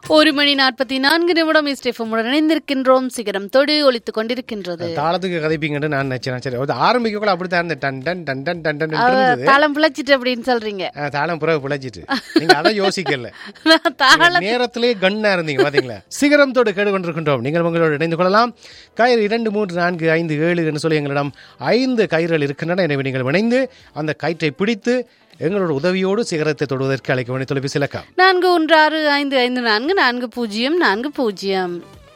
ஒரு மணி நாற்பத்தி நான்கு நிமிடம் இஸ்டெஃபமுடன் இணைந்திருக்கின்றோம் சிகரம் தொடு ஒலித்துக் கொண்டிருக்கின்றது தாளத்துக்கு கதைப்பீங்கன்னு நான் நினைச்சேன் சரி அது ஆரம்பிக்க கூட அப்படித்தான் இருந்தேன் டன் டன் டன் டன் டன் டன் அவ இருந்தது தாளம் பிழைச்சிட்டு அப்படின்னு சொல்றீங்க ஆ, தாளம் பிறகு பிழைச்சிட்டு நீங்க அதை யோசிக்கல நான் தாளம் நேரத்திலே கண்ணா இருந்தீங்க பாத்தீங்களா சிகரம் தொடு கேடு கொண்டிருக்கின்றோம் நீங்கள் உங்களோடு இணைந்து கொள்ளலாம் கயிறு இரண்டு மூன்று நான்கு ஐந்து ஏழு என்று சொல்லி எங்களிடம் ஐந்து கயிறுகள் இருக்கின்றன எனவே நீங்கள் இணைந்து அந்த கயிற்றை பிடித்து எங்களோட உதவியோடு சிகரத்தை தொடுவதற்கு அழைக்க வேண்டிய தொலைபேசி இலக்கம் நான்கு ஒன்று ஆறு ஐந்து ஐந்து நான்கு நான்கு பூஜ்ஜியம் நான்கு பூஜ்ஜியம்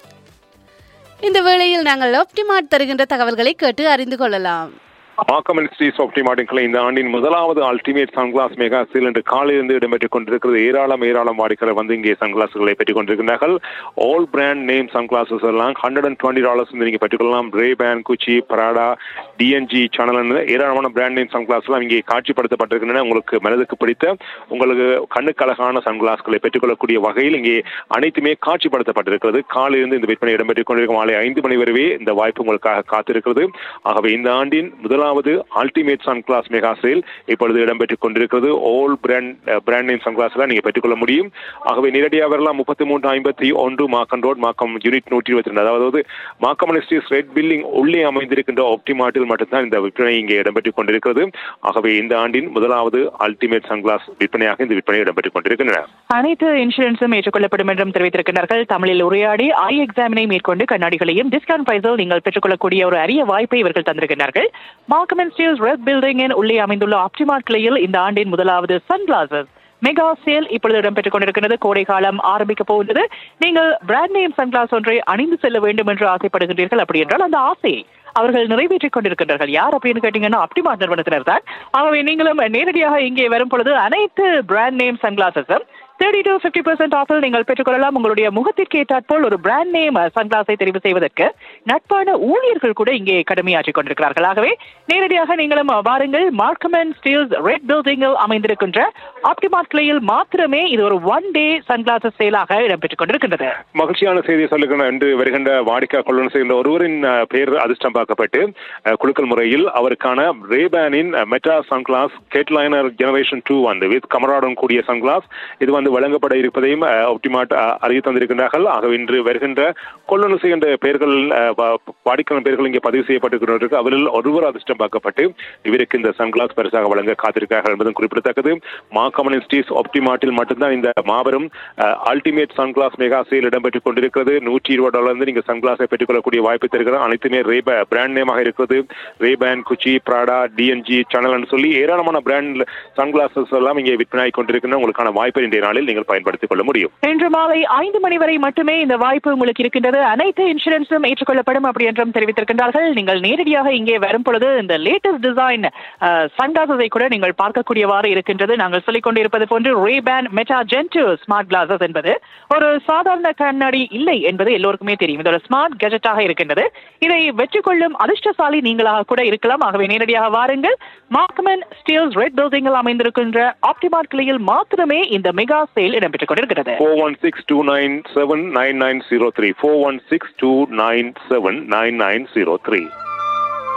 இந்த வேளையில் நாங்கள் ஆப்டிமார்ட் தருகின்ற தகவல்களை கேட்டு அறிந்து கொள்ளலாம் மாக்கம் இண்டஸ்ட்ரீஸ் ஆஃப் டிமார்டின்களை இந்த ஆண்டின் முதலாவது அல்டிமேட் சன்கிளாஸ் மெகா சேல் என்று காலையிலிருந்து இடம்பெற்றுக் கொண்டிருக்கிறது ஏராளம் ஏராளம் வாடிக்கையாளர் வந்து இங்கே சன்கிளாஸ்களை பெற்றுக் கொண்டிருக்கிறார்கள் ஆல் பிராண்ட் நேம் சன்கிளாசஸ் எல்லாம் ஹண்ட்ரட் அண்ட் டுவெண்ட்டி டாலர்ஸ் வந்து நீங்க பெற்றுக்கொள்ளலாம் Ray Ban Gucci Prada DNG Chanel ஏராளமான பிராண்ட் நேம் சன்கிளாஸ் எல்லாம் இங்கே காட்சிப்படுத்தப்பட்டிருக்கின்றன உங்களுக்கு மனதுக்கு பிடித்த உங்களுக்கு கண்ணுக்கு அழகான சன்கிளாஸ்களை பெற்றுக்கொள்ளக்கூடிய வகையில் இங்கே அனைத்துமே காட்சிப்படுத்தப்பட்டிருக்கிறது காலையிலிருந்து இந்த விற்பனை இடம்பெற்றுக் கொண்டிருக்கும் மாலை ஐந்து மணி வரவே இந்த வாய்ப்பு உங்களுக்காக காத்திருக்கிறது ஆகவே இந்த ஆண்டின் முதலாவது ultimate sunglass mega sale இப்பொழுது இடம்பெற்றுக் கொண்டிருக்கிறது ஆல் பிராண்ட் பிராண்ட் நேம் சன் கிளாஸ்ல நீங்க பெற்றுக்கொள்ள முடியும் ஆகவே நேரடியாக வரலாம் முப்பத்தி மூன்று ஐம்பத்தி ஒன்று மாக்கம் ரோட் மாக்கம் யூனிட் நூற்றி இருபத்தி ரெண்டு அதாவது மாக்கம் இண்டஸ்ட்ரீஸ் ரெட் பில்டிங் உள்ளே அமைந்திருக்கின்ற ஆப்டிமார்ட்டில் மட்டும்தான் இந்த விற்பனை இங்கே இடம்பெற்றுக் கொண்டிருக்கிறது ஆகவே இந்த ஆண்டின் முதலாவது அல்டிமேட் சன் கிளாஸ் விற்பனையாக இந்த விற்பனை இடம்பெற்றுக் கொண்டிருக்கின்றன அனைத்து இன்சூரன்ஸும் ஏற்றுக்கொள்ளப்படும் என்றும் தெரிவித்திருக்கிறார்கள் தமிழில் உரையாடி ஐ எக்ஸாமினை மேற்கொண்டு கண்ணாடிகளையும் டிஸ்கவுண்ட் பிரைஸில் நீங்கள் பெற்றுக்கொள்ளக்கூடிய ஒரு அரிய வாய்ப்பை இவர்கள் தந்திருக்கிறார்கள் மார்க்கம் ஸ்டீல்ஸ் ரெட் பில்டிங்கின் உள்ளே அமைந்துள்ள ஆப்டிமார்ட் கிளையில் இந்த ஆண்டின் முதலாவது சன் கிளாசஸ் மெகா சேல் இப்பொழுது இடம்பெற்றுக் கொண்டிருக்கிறது கோடை காலம் ஆரம்பிக்க போகிறது நீங்கள் பிராண்ட் நேம் சன்கிளாஸ் ஒன்றை அணிந்து செல்ல வேண்டும் என்று ஆசைப்படுகின்றீர்கள் அப்படி என்றால் அந்த ஆசையை அவர்கள் நிறைவேற்றிக் கொண்டிருக்கின்றார்கள் யார் அப்படின்னு கேட்டீங்கன்னா அப்டிமார்ட் நிறுவனத்தினர் தான் ஆகவே நீங்களும் நேரடியாக இங்கே வரும் பொழுது அனைத்து பிராண்ட் நேம் சன்கிளாசஸும் தேர்ட்டி டு பிப்டி பர்சன்ட் ஆஃபில் நீங்கள் பெற்றுக்கொள்ளலாம் உங்களுடைய முகத்திற்கு ஏற்றாற்போல் ஒரு பிராண்ட் நேம் சன்கிளாஸை தெரிவு செய்வதற்கு நட்பான ஊழியர்கள் கூட இங்கே கடமையாற்றிக் கொண்டிருக்கிறார்கள் ஆகவே நேரடியாக நீங்களும் வாருங்கள் மார்க்கம் அண்ட் ஸ்டீல்ஸ் ரெட் பில்டிங்கில் அமைந்திருக்கின்ற ஆப்டிமார்ட் கிளையில் மாத்திரமே இது ஒரு ஒன் டே சன்கிளாசஸ் சேலாக இடம்பெற்றுக் கொண்டிருக்கின்றது மகிழ்ச்சியான செய்தியை சொல்லுகிறேன் என்று வருகின்ற வாடிக்கை கொள்ளுநர் செய்கின்ற ஒருவரின் அஹ், பெயர் அதிர்ஷ்டம் பார்க்கப்பட்டு அஹ், குலுக்கல் முறையில் அவருக்கான ரேபேனின் மெட்டா சன்கிளாஸ் கேட்லைனர் ஜெனரேஷன் டூ வந்து வித் கமராடன் கூடிய சன்கிளாஸ் இது வந்து வழங்கப்பட இருப்பதையும் ஆப்டிமார்ட் அறிவித்து தந்திருக்கின்றார்கள் ஆகவே இன்று வருகின்ற கொள்ளுநர் செய்கின்ற பெயர்கள் அஹ், வா- வாடிக்கையாளர் பெயர்கள் இங்கே பதிவு செய்யப்பட்டிருக்கிறது அவரில் ஒருவர் அதிர்ஷ்டம் பார்க்கப்பட்டு இவருக்கு இந்த சன்கிளாஸ் பரிசாக வழங்க காத்திருக்கிறார்கள் என்பதும் குறிப்பிடத்தக்கது மாக்கமன் ஸ்டீஸ் ஆப்டிமார்ட்டில் மட்டும்தான் இந்த மாபெரும் அல்டிமேட் சன்கிளாஸ் மெகா சேல் இடம்பெற்றுக் கொண்டிருக்கிறது நூற்றி இருபது டாலர் இருந்து நீங்க சன்கிளாஸை பெற்றுக்கொள்ளக்கூடிய வாய்ப்பு தருகிறது அனைத்துமே ரே பிராண்ட் நேமாக இருக்கிறது ரேபேன் குச்சி பிராடா டிஎன்ஜி சேனல் சொல்லி ஏராளமான பிராண்ட் சன்கிளாசஸ் எல்லாம் இங்கே விற்பனை கொண்டிருக்கின்ற உங்களுக்கான வாய்ப்பை இன்றைய நாளில் நீங்கள் பயன்படுத்திக் கொள்ள முடியும் இன்று மாலை ஐந்து மணி வரை மட்டுமே இந்த வாய்ப்பு உங்களுக்கு இருக்கின்றது அனைத்து இன்சூரன்ஸும் ஏற்றுக்கொள்ளப்படும் அப்படி என்றும் தெரிவித்திருக்கின்றார்கள் நீங்கள் நேரடியாக இங்கே வரும் பொழுது இந்த லேட்டஸ்ட் டிசைன் சன்கிளாசஸை கூட நீங்கள் பார்க்கக்கூடியவாறு இருக்கின்றது நாங்கள் சொல்லிக் கொண்டிருப்பது போன்று Ray Ban Meta gen two smart glasses என்பது ஒரு சாதாரண கண்ணாடி இல்லை என்பது எல்லோருக்குமே தெரியும் இது ஒரு ஸ்மார்ட் கெஜெட்டாக இருக்கின்றது இதை வெற்றி கொள்ளும் அதிர்ஷ்டசாலி நீங்களாக கூட இருக்கலாம் ஆகவே நேரடியாக வாருங்கள் மார்க்மன் ஸ்டீல்ஸ் ரெட் பில்டிங்கில் அமைந்திருக்கின்ற ஆப்டிமார்ட் கிளையில் மாத்திரமே இந்த மெகா சேல் இடம்பெற்றுக் கொண்டிருக்கிறது four one six two nine seven nine nine zero three four one six two nine seven nine nine zero three